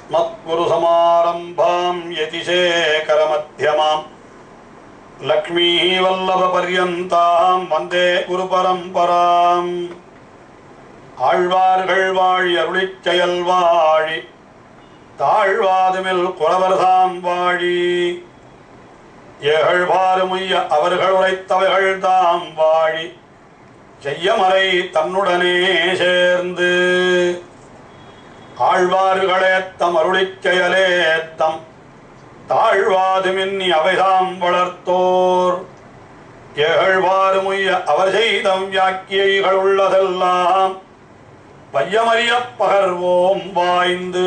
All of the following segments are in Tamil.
மத்குருசமாரம்பாம் யதிசேகரமத்தியமாம் லக்ஷ்மீவல்லபபர்யந்தாம் வந்தே குருபரம்பராம் ஆழ்வார்கள் வாழி அருளிச் செயல் வாழி தாழ்வாதுமில் குறவர்தாம் வாழி ஏகழ்வாறுமுய்ய அவர்கள் உரைத்தவைகள் தாம் வாழி செய்யமறை தன்னுடனே சேர்ந்து ஆழ்வார்களே தம் அருளிச் செயலே தம் தாழ்வாது மின்னி அவைதாம் வளர்த்தோர் ஏகழ்வாறுமுய்ய அவர் செய்தம் வியாக்கியைகள் உள்ளதெல்லாம் பையமறிய பகர்வோம் வாய்ந்து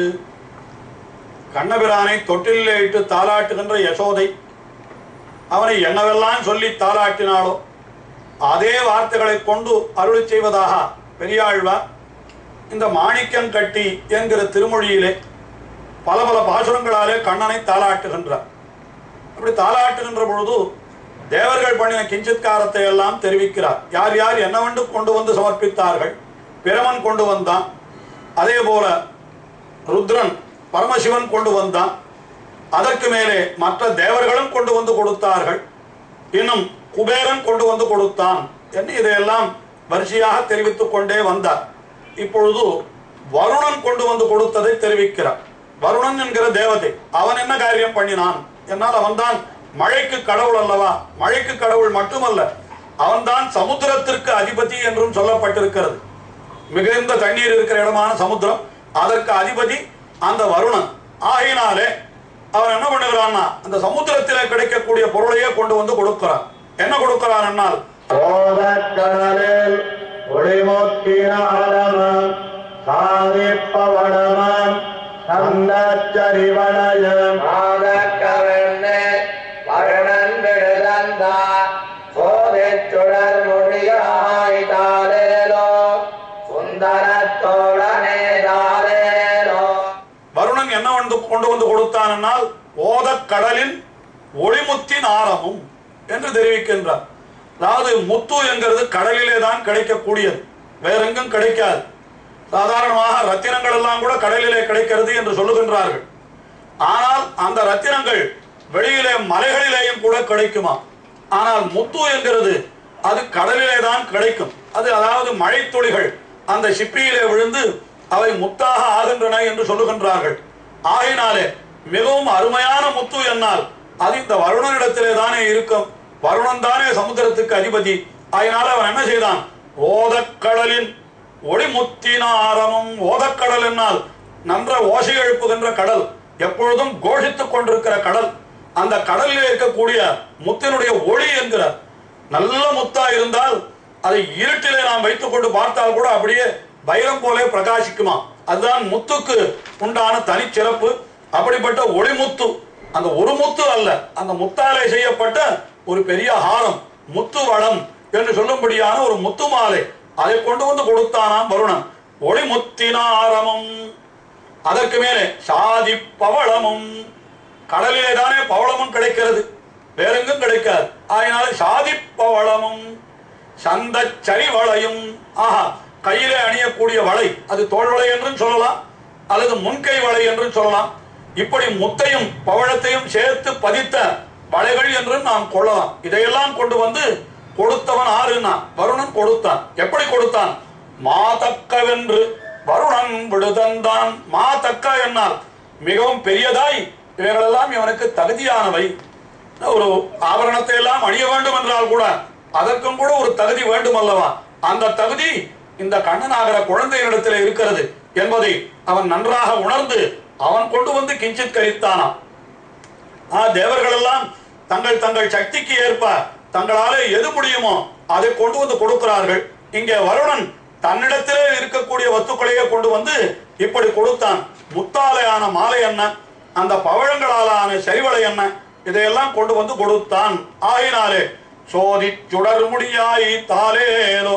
கண்ணபிரானை தொட்டிலே இட்டு தாலாட்டுகின்ற யசோதை அவனை என்னவெல்லாம் சொல்லி தாலாட்டினாளோ அதே வார்த்தைகளை கொண்டு அருளி செய்வதாக பெரியாழ்வார் இந்த மாணிக்கம் கட்டி என்கிற திருமொழியிலே பல பல பாசுரங்களாலே கண்ணனை தாளாட்டுகின்றார் அப்படி தாளாட்டுகின்ற பொழுது தேவர்கள் பண்ணின கிஞ்சித்காரத்தை எல்லாம் தெரிவிக்கிறார் யார் யார் என்னவென்று கொண்டு வந்து சமர்ப்பித்தார்கள் பிரமன் கொண்டு வந்தான் அதே போல ருத்ரன் பரமசிவன் கொண்டு வந்தான் அதற்கு மேலே மற்ற தேவர்களும் கொண்டு வந்து கொடுத்தார்கள் இன்னும் குபேரன் கொண்டு வந்து கொடுத்தான் என்று இதையெல்லாம் வரிசையாக தெரிவித்துக் கொண்டே வந்தார் இப்பொழுது வருணன் கொண்டு வந்து கொடுத்ததை தெரிவிக்கிறார் வருணன் என்கிற தேவதை அவன் என்ன காரியம் பண்ணினான் என்னால் அவன்தான் மழைக்கு கடவுள் அல்லவா மழைக்கு கடவுள் மட்டுமல்ல அவன்தான் சமுத்திரத்திற்கு அதிபதி என்றும் சொல்லப்பட்டிருக்கிறது மிகுந்த தண்ணீர் இருக்கிற இடமான சமுத்திரம் அதற்கு அதிபதி அந்த வருணன் ஆகையினாலே அவன் என்ன பண்ணுகிறான்னா அந்த சமுத்திரத்திலே கிடைக்கக்கூடிய பொருளையே கொண்டு வந்து கொடுக்கிறான் என்ன கொடுக்கிறான் என்னால் சோதக்கடலில் ஒளிமுத்தினாலமம் சாதிப்பவளமம் சந்தச்சரிவளையம் ஆதக்கவெண்ணு வருணன் விடுதந்தா சோதிச் சுடர் முடியாய் தாலேலோ சுந்தரத்தோழனே தாலேலோ வருணன் என்ன வந்து கொண்டு வந்து கொடுத்தான் என்னால் ஓதக் கடலின் ஒளிமுத்தின் ஆரமும் என்று தெரிவிக்கின்றார் அதாவது முத்து என்கிறது கடலிலே தான் கிடைக்கக்கூடியது வேற எங்கும் கிடைக்காது சாதாரணமாக ரத்தினங்கள் எல்லாம் கூட கடலிலே கிடைக்கிறது என்று சொல்லுகின்றார்கள் ஆனால் அந்த ரத்தினங்கள் வெளியிலே மலைகளிலேயும் கூட கிடைக்குமா ஆனால் முத்து என்கிறது அது கடலிலே தான் கிடைக்கும் அது அதாவது மழைத்துளிகள் அந்த சிப்பியிலே விழுந்து அவை முத்தாக ஆகின்றன என்று சொல்லுகின்றார்கள் ஆகினாலே மிகவும் அருமையான முத்து என்னால் அது இந்த வருணனிடத்திலே தானே இருக்கும் வருணன் தானே சமுத்திரத்துக்கு அதிபதி அதனால அவன் என்ன செய்தான் ஓதக்கடலின் ஒளிமுத்தினாரமும் ஓதக்கடல் என்னால் நன்ற ஓசை எழுப்புகின்ற கடல் எப்பொழுதும் கோஷித்துக் கொண்டிருக்கிற கடல் அந்த கடலில் இருக்கக்கூடிய முத்தினுடைய ஒளி என்கிறார் நல்ல முத்தா இருந்தால் அதை இருட்டிலே நாம் வைத்துக் கொண்டு பார்த்தால் கூட அப்படியே வைரம் போலே பிரகாசிக்குமா அதுதான் முத்துக்கு உண்டான தனிச்சிறப்பு அப்படிப்பட்ட ஒளிமுத்து அந்த ஒரு முத்து அல்ல அந்த முத்தாலே செய்யப்பட்ட ஒரு பெரிய ஹாரம் முத்து வளம் என்று சொல்லும்படியான ஒரு முத்து மாலை அதை கொண்டு வந்து கொடுத்தானாம் வருணன் ஒளிமுத்தினாரமும் அதற்கு மேலே சாதி பவளமும் கடலிலே தானே பவளமும் கிடைக்கிறது வேற எங்கும் கிடைக்காது அதனால சாதி பவளமும் சந்த சரிவளையும் ஆஹா கையிலே அணியக்கூடிய வளை அது தோல் வளை என்றும் சொல்லலாம் அல்லது முன்கை வளை என்றும் சொல்லலாம் இப்படி முத்தையும் பவழத்தையும் சேர்த்து பதித்த வளைகள் என்றும் நாம் கொள்ளலாம் இதையெல்லாம் கொண்டு வந்து கொடுத்தவன் ஆறுனா வருணன் கொடுத்தான் எப்படி கொடுத்தான் மாதக்கவென்று வருணன் விடுதந்தான் மாதக்க என்னால் மிகவும் பெரியதாய் இவைகளெல்லாம் இவனுக்கு தகுதியானவை ஒரு ஆபரணத்தை எல்லாம் அணிய வேண்டும் என்றால் கூட அதற்கும் கூட ஒரு தகுதி வேண்டும் அல்லவா அந்த தகுதி இந்த கண்ணனாகிற குழந்தையினிடத்தில் இருக்கிறது என்பதை அவன் நன்றாக உணர்ந்து அவன் கொண்டு வந்து கிஞ்சித் கரித்தானாம் ஆ தேவர்கள் எல்லாம் தங்கள் தங்கள் சக்திக்கு ஏற்ப தங்களாலே எது முடியுமோ அதை கொண்டு வந்து கொடுக்கிறார்கள் இங்கே வருணன் தன்னிடத்திலே இருக்கக்கூடிய வஸ்துக்களையே கொண்டு வந்து இப்படி கொடுத்தான் முத்தாலையான மாலை என்ன அந்த பவழங்களாலான சரிவளை என்ன இதையெல்லாம் கொண்டு வந்து கொடுத்தான் ஆயினாலே சோதி சுடர் முடியாய் தாலேலோ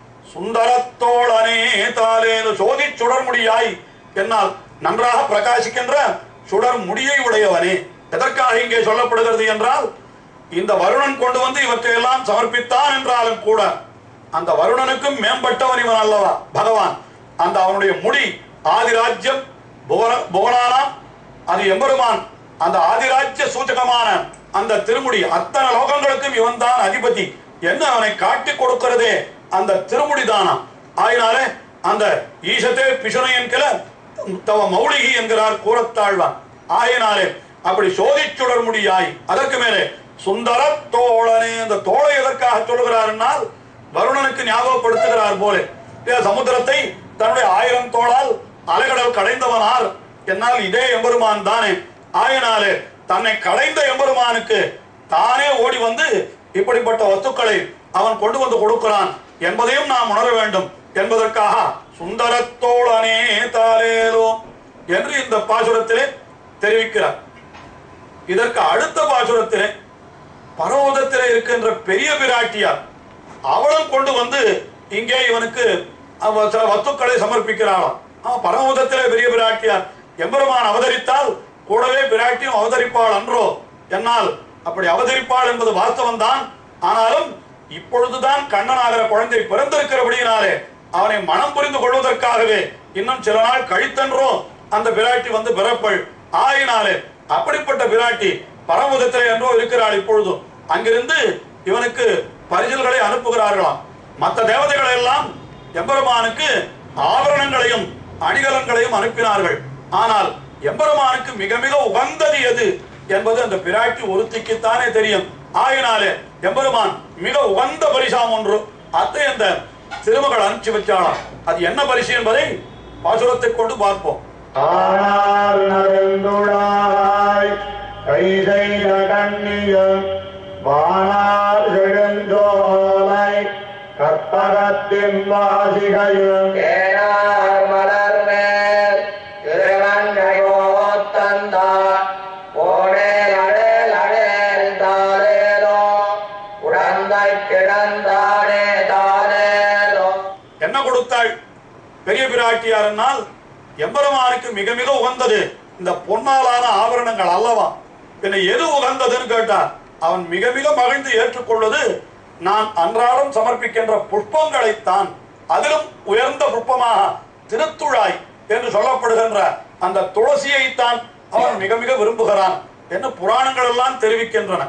சுந்தரத்தோழனே தாலேலோ சோதி சுடர் முடியாய் என்னால் நன்றாக பிரகாசிக்கின்ற சுடர் முடியை உடையவனே எதற்காக இங்கே சொல்லப்படுகிறது என்றால் இந்த வருணன் கொண்டு வந்து இவற்றையெல்லாம் சமர்ப்பித்தான் என்றாலும் கூட அந்த வருணனுக்கும் மேம்பட்டவன் இவன் அல்லவா பகவான் அந்த அவனுடைய முடி ஆதிராஜ்யம் புவன புவனானாம் அது எம்பெருமான் அந்த ஆதிராஜ்ய சூச்சகமான அந்த திருமுடி அத்தனை லோகங்களுக்கும் இவன் தான் அதிபதி என்ன அவனை காட்டி கொடுக்கிறதே அந்த திருமுடி தானாம் ஆயினாலே அந்த ஈசத்தே பிசுனை என்கிற தவ மௌலிகி என்கிறார் கூறத்தாழ்வான் ஆயினாலே அப்படி சோதிச் சுடர் முடியாய் அதற்கு மேலே சுந்தர தோழனே அந்த தோளை எதற்காக சொல்லுகிறார் என்னால் வருணனுக்கு ஞாபகப்படுத்துகிறார் போலே இல்லையா, சமுத்திரத்தை தன்னுடைய ஆயிரம் தோளால் அலைகடல் கடைந்தவனார் என்னால் இதே எம்பெருமான் தானே ஆயினாலே தன்னை கடைந்த எம்பெருமானுக்கு தானே ஓடி வந்து இப்படிப்பட்ட வஸ்துக்களை அவன் கொண்டு வந்து கொடுக்கிறான் என்பதையும் நாம் உணர வேண்டும் என்பதற்காக சுந்தரத்தோழனே தாலேலோ என்று இந்த பாசுரத்திலே தெரிவிக்கிறார் இதற்கு அடுத்த பாசுரத்திலே பரவோதத்திலே இருக்கின்ற பெரிய பிராட்டியார் அவளும் கொண்டு வந்து இங்கே இவனுக்கு அவ சில வஸ்துக்களை சமர்ப்பிக்கிறாளாம் அவன் பரமோதத்திலே பெரிய பிராட்டியார் எம்பெருமான் அவதரித்தால் கூடவே பிராட்டியும் அவதரிப்பாள் அன்றோ என்னால் அப்படி அவதரிப்பாள் என்பது வாஸ்தவம் தான் ஆனாலும் இப்பொழுதுதான் கண்ணனாகிற குழந்தை பிறந்திருக்கிறபடியினாலே அவனை மனம் புரிந்து கொள்வதற்காகவே இன்னும் சில நாள் கழித்தன்றோ அந்த பிராட்டி வந்து பிறப்பள் ஆயினாலே அப்படிப்பட்ட பிராட்டி பரமபதத்திலே என்றோ இருக்கிறாள் இப்பொழுதும் அங்கிருந்து இவனுக்கு பரிசல்களை அனுப்புகிறார்களாம் மற்ற தேவதைகள் எல்லாம் எம்பெருமானுக்கு ஆபரணங்களையும் அணிகலன்களையும் அனுப்பினார்கள் ஆனால் எம்பெருமானுக்கு மிக மிக உகந்தது எது என்பது அந்த பிராட்டி ஒருத்திக்குத்தானே தெரியும் ஆயினாலே எம்பெருமான் மிக உகந்த பரிசாம் ஒன்று அத்தை அந்த திருமகள் அனுப்பிச்சு வச்சாளாம் அது என்ன பரிசு என்பதை பாசுரத்தை கொண்டு பார்ப்போம் ஆனால் நருந்துழாய் கை செய்த கண்ணியம் வானார் செழுந்தோலை கற்பகத்தின் வாசிகையும் ஏனார் மலர் மேல் திருவண்டையோ தந்தார் போனேல் அழல் அழல் தாரேலோ உடந்தை கிடந்தானே தானேலோ என்ன கொடுத்தாள் பெரிய பிராட்டியார்னால் எம்பெருமானுக்கு மிக மிக உகந்தது இந்த பொன்னாலான ஆபரணங்கள் அல்லவா பின்ன எது உகந்ததுன்னு கேட்டார் அவன் மிக மிக மகிழ்ந்து ஏற்றுக்கொள்வது நான் அன்றாடம் சமர்ப்பிக்கின்ற புஷ்பங்களைத்தான் அதிலும் உயர்ந்த புஷ்பமாக திருத்துழாய் என்று சொல்லப்படுகின்ற அந்த துளசியைத்தான் அவன் மிக மிக விரும்புகிறான் என்று புராணங்கள் எல்லாம் தெரிவிக்கின்றன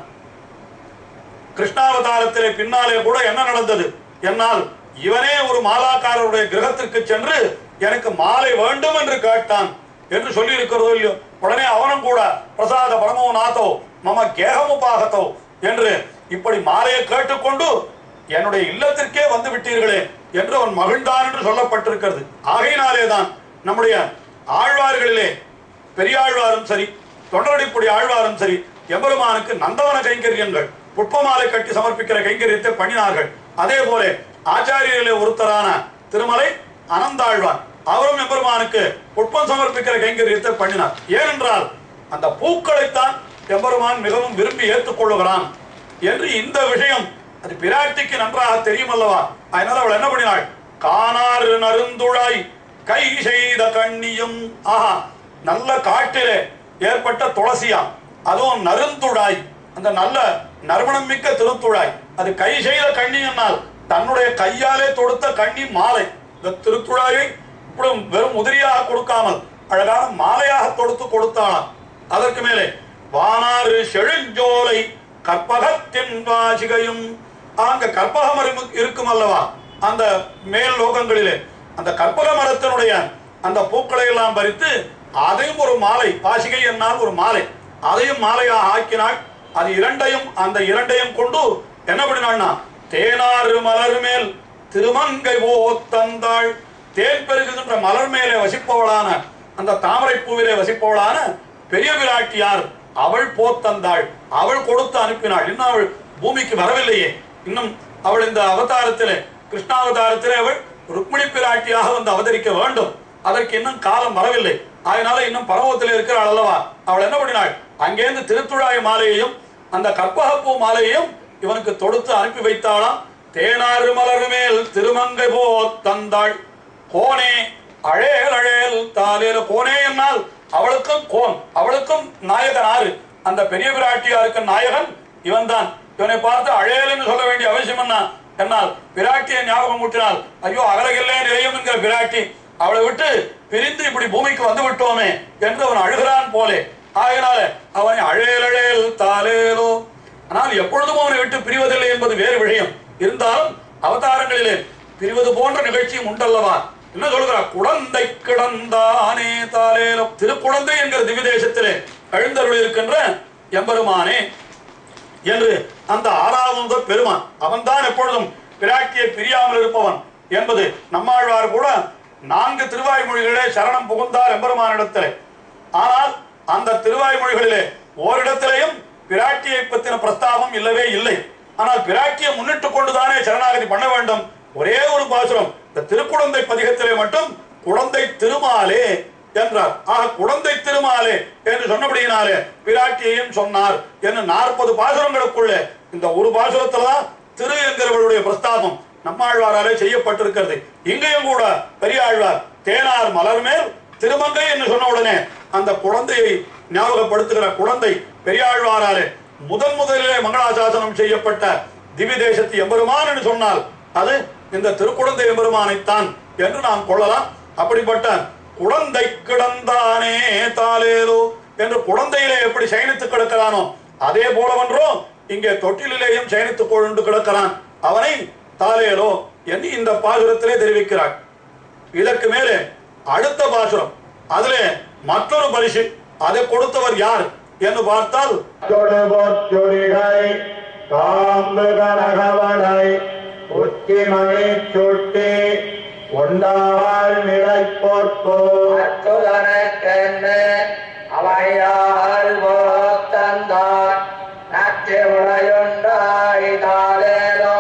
கிருஷ்ணாவதாரத்திலே பின்னாலே கூட என்ன நடந்தது என்னால் இவனே ஒரு மாலாக்காரருடைய கிரகத்திற்கு சென்று எனக்கு மாலை வேண்டும் என்று கேட்டான் என்று சொல்லி இருக்கிறதோ இல்லையோ உடனே அவனும் கூட பிரசாத பரமோ நாதோ மம கேகமுபாகத்தோ என்று இப்படி மாலையை கேட்டுக்கொண்டு என்னுடைய இல்லத்திற்கே வந்து விட்டீர்களே என்று அவன் மகிழ்ந்தான் என்று சொல்லப்பட்டிருக்கிறது ஆகையினாலே தான் நம்முடைய ஆழ்வார்களிலே பெரியாழ்வாரும் சரி தொண்டரடிப்புடி ஆழ்வாரும் சரி எம்பெருமானுக்கு நந்தவன கைங்கரியங்கள் புட்பமாலை கட்டி சமர்ப்பிக்கிற கைங்கரியத்தை பண்ணினார்கள் அதே போல ஆச்சாரியர்களே ஒருத்தரான திருமலை அனந்தாழ்வான் அவரும் எம்பெருமானுக்கு புட்பம் சமர்ப்பிக்கிற கைங்கரியத்தை பண்ணினார் ஏனென்றால் அந்த பூக்களைத்தான் எம்பெருமான் மிகவும் விரும்பி ஏற்றுக்கொள்ளுகிறான் என்று இந்த விஷயம் அது பிராட்டிக்கு நன்றாக தெரியும் அல்லவா அதனால அவள் என்ன பண்ணினாள் காணாறு நருந்துழாய் கை செய்த கண்ணியும் ஆஹா நல்ல காட்டிலே ஏற்பட்ட துளசியா அதுவும் நருந்துழாய் அந்த நல்ல நறுமணம் மிக்க திருத்துழாய் அது கை செய்த கண்ணி என்னால் தன்னுடைய கையாலே தொடுத்த கண்ணி மாலை இந்த திருத்துழாயை இப்படி வெறும் உதிரியாக கொடுக்காமல் அழகான மாலையாக தொடுத்து கொடுத்தாளாம் அதற்கு மேலே வானாறு செழுஞ்சோலை கற்பகத்தின் வாசிகையும் அங்க கற்பக மரம் இருக்கும் அல்லவா அந்த மேல் லோகங்களிலே அந்த கற்பக மரத்தினுடைய அந்த பூக்களை எல்லாம் பறித்து அதையும் ஒரு மாலை பாசிகை என்னால் ஒரு மாலை அதையும் மாலையாக ஆக்கினாள் அது இரண்டையும் அந்த இரண்டையும் கொண்டு என்ன பண்ணினாள்னா தேனாறு மலர் மேல் திருமங்கை ஓ தந்தாள் தேன் பெருகுகின்ற மலர் மேலே வசிப்பவளான அந்த தாமரை பூவிலே வசிப்பவளான பெரிய பிராட்டியார் அவள் போத்தந்தாள் அவள் கொடுத்து அனுப்பினாள் இன்னும் அவள் பூமிக்கு வரவில்லையே இன்னும் அவள் இந்த அவதாரத்திலே கிருஷ்ணாவதாரத்திலே அவள் ருக்மிணி பிராட்டியாக வந்து அவதரிக்க வேண்டும் அதற்கு இன்னும் காலம் வரவில்லை அதனால இன்னும் பரவத்தில் இருக்கிறாள் அல்லவா அவள் என்ன பண்ணினாள் அங்கேருந்து திருத்துழாய் மாலையையும் அந்த கற்பகப்பூ மாலையையும் இவனுக்கு தொடுத்து அனுப்பி வைத்தாளாம் தேனாறு மலர் மேல் திருமங்கை போ தந்தாள் கோனே அழேல் அழேல் தாலேல கோனே என்னால் அவளுக்கும் கோன் அவளுக்கும் நாயகன் ஆறு அந்த பெரிய பிராட்டியாருக்கு நாயகன் இவன்தான் இவனை பார்த்து அழேல்னு சொல்ல வேண்டிய அவசியம் என்ன என்னால் பிராட்டியை ஞாபகம் ஊட்டினால் ஐயோ அகலகில்லே நிலையம் என்கிற பிராட்டி அவளை விட்டு பிரிந்து இப்படி பூமிக்கு வந்து விட்டோமே என்று அவன் அழுகிறான் போலே ஆகையினால அவனை அழேல் அழேல் தாலேலோ ஆனால் எப்பொழுதும் அவனை விட்டு பிரிவதில்லை என்பது வேறு விஷயம் இருந்தாலும் அவதாரங்களிலே பிரிவது போன்ற நிகழ்ச்சியும் உண்டல்லவா என்ன சொல்கிறார் குழந்தை கிடந்தானே தாலேலோ திருக்குழந்தை என்கிற திவிதேசத்திலே எழுந்தருள் இருக்கின்ற எம்பெருமானே என்று அந்த ஆறாவது பெருமான் அவன்தான் எப்பொழுதும் பிராட்டியை பிரியாமல் இருப்பவன் என்பது நம்மாழ்வார் கூட நான்கு திருவாய்மொழிகளிலே சரணம் புகுந்தார் எம்பெருமானிடத்திலே ஆனால் அந்த திருவாய்மொழிகளிலே ஓரிடத்திலேயும் பிராட்டியை பற்றின பிரஸ்தாபம் இல்லவே இல்லை ஆனால் பிராட்டியை முன்னிட்டு கொண்டுதானே சரணாகதி பண்ண வேண்டும் ஒரே ஒரு பாசுரம் இந்த திருக்குழந்தை பதிகத்திலே மட்டும் குழந்தை திருமாலே என்றார் ஆக குழந்தை திருமாலே என்று சொன்னபடியினாலே பிராட்டியையும் சொன்னார் என்று நாற்பது பாசுரங்களுக்குள்ளே இந்த ஒரு பாசுரத்துல தான் திரு என்கிறவருடைய பிரஸ்தாபம் நம்மாழ்வாராலே செய்யப்பட்டிருக்கிறது இங்கேயும் கூட பெரியாழ்வார் தேனார் மலர் மேல் திருமங்கை என்று சொன்ன உடனே அந்த குழந்தையை ஞாபகப்படுத்துகிற குழந்தை பெரியாழ்வாராலே முதன் முதலிலே மங்களாசாசனம் செய்யப்பட்ட திவ்ய தேசத்து எம்பெருமான் என்று சொன்னால் அது இந்த திருக்குழந்தை எம்பெருமானைத்தான் என்று நாம் கொள்ளலாம் அப்படிப்பட்ட குழந்தை கிடந்தானே தாலேலோ என்று குழந்தையிலே எப்படி சயனித்து கிடக்கிறானோ அதே போலவன்றோ இங்கே தொட்டிலேயும் சயனித்துக் கொண்டு கிடக்கிறான் அவனை தாலேலோ என்று இந்த பாசுரத்திலே தெரிவிக்கிறார் இதற்கு மேலே அடுத்த பாசுரம் அதிலே மற்றொரு பரிசு அதை கொடுத்தவர் யார் என்று பார்த்தால் தொடுபொச்சுரிகை காம்பு கனகவனை உச்சிமணி சுட்டி உண்டாள் நிலை பொற்போ அச்சுதனுக்கென்னு அவையால் போத்தந்தான் நச்சு உடையுண்டாய் தாலேலோ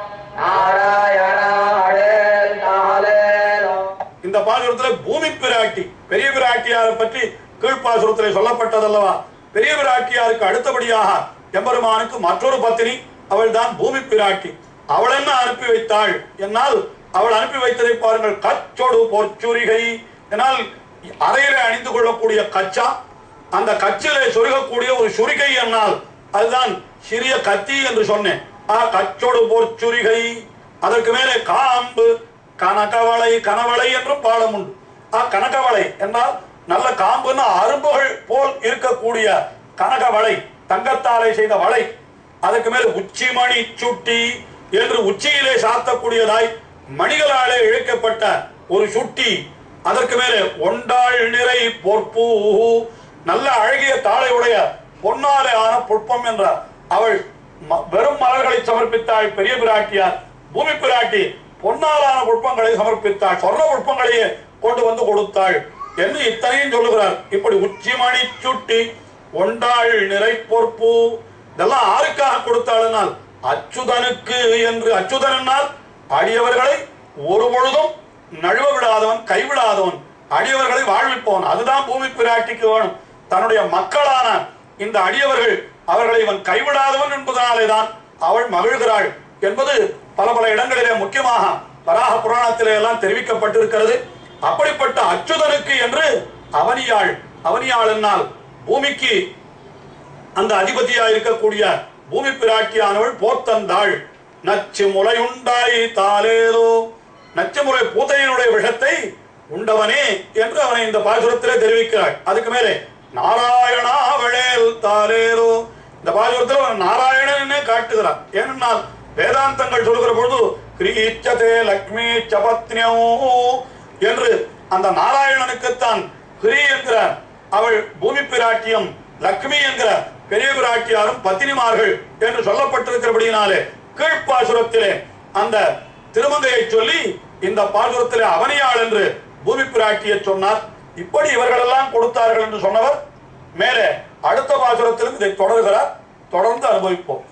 நாராயணாடேல் தாலேலோ இந்த பாசுரத்திலே பூமி பிராட்டி பெரிய பிராட்டியாரை பற்றி கீழ்ப்பாசுரத்திலே சொல்லப்பட்டதல்லவா பெரிய பிராட்டியாருக்கு அடுத்தபடியாக எம்பெருமானுக்கு மற்றொரு பத்தினி அவள் தான் பூமி பிராட்டி அவள் என்ன அனுப்பி வைத்தாள் என்னால் அவள் அனுப்பி வைத்ததை பாருங்கள் கச்சொடு பொற்சுரிகை என்னால் அறையிலே அணிந்து கொள்ளக்கூடிய கச்சா அந்த கச்சிலே சொருகக்கூடிய ஒரு சுரிகை என்னால் அதுதான் சிறிய கத்தி என்று சொன்னேன் ஆ கச்சொடு பொற்சுரிகை அதற்கு மேலே காம்பு கனகவளை கனவளை என்றும் பாடம் உண்டு ஆ கனகவளை என்றால் நல்ல காம்புன்னா அரும்புகள் போல் இருக்கக்கூடிய கனகவளை தங்கத்தாலே செய்த வளை அதுக்கு மேல உச்சிமணி சுட்டி என்று உச்சியிலே சாத்தக்கூடியதாய் மணிகளாலே இழைக்கப்பட்ட ஒரு சுட்டி அதற்கு மேலே ஒண்டாள் நிறை பொற்பூ நல்ல அழகிய தாளை உடைய பொன்னாலே ஆன புட்பம் என்றார் அவள் ம- வெறும் மலர்களை சமர்ப்பித்தாள் பெரிய பிராட்டியார் பூமி பிராட்டி பொன்னாலான புட்பங்களை சமர்ப்பித்தாள் சொர்ண புட்பங்களையே கொண்டு வந்து கொடுத்தாள் என்று இத்தனையும் சொல்லுகிறார் இப்படி உச்சிமணி சுட்டி ஒண்டாள் நிறை பொற்பு இதெல்லாம் ஆருக்காக கொடுத்தாள்னால் அச்சுதனுக்கு என்று அச்சுதனால் அடியவர்களை ஒரு பொழுதும் நழுவ விடாதவன் கைவிடாதவன் அடியவர்களை வாழ்விப்பவன் அதுதான் பூமி பிராட்டிக்கு வேணும் தன்னுடைய மக்களான இந்த அடியவர்கள் அவர்களை இவன் கைவிடாதவன் என்பதனாலே தான் அவள் மகிழ்கிறாள் என்பது பல பல இடங்களிலே முக்கியமாக வராக புராணத்திலே எல்லாம் தெரிவிக்கப்பட்டிருக்கிறது அப்படிப்பட்ட அச்சுதனுக்கு என்று அவனியாள் அவனியாள் என்னால் பூமிக்கு அந்த அதிபதியா இருக்கக்கூடிய பூமி பிராட்டியானவள் போத்தந்தாள் நச்சு முளையுண்டாய் தாலேரோ நச்சு முறை பூத்தையினுடைய விஷத்தை உண்டவனே என்று அவனை இந்த பாசுரத்திலே தெரிவிக்கிறாள் அதுக்கு மேலே நாராயணா அவளேல் தாலேரோ இந்த பாசுரத்தில் அவன் நாராயணனே காட்டுகிறான் ஏனென்றால் வேதாந்தங்கள் சொல்கிற பொழுது கிரீச்சதே லக்ஷ்மி சபத்னியோ என்று அந்த நாராயணனுக்குத்தான் ஹிரி என்கிற அவள் பூமி பிராட்டியம் லக்ஷ்மி என்கிற பெரிய பிராட்டியாரும் பத்தினிமார்கள் என்று சொல்லப்பட்டிருக்கிறபடியினாலே கீழ்ப்பாசுரத்திலே அந்த திருமங்கையை சொல்லி இந்த பாசுரத்திலே அவனியாள் என்று பூமி பிராட்டியை சொன்னார் இப்படி இவர்களெல்லாம் கொடுத்தார்கள் என்று சொன்னவர் மேலே அடுத்த பாசுரத்திலும் இதை தொடர்கிறார் தொடர்ந்து அனுபவிப்போம்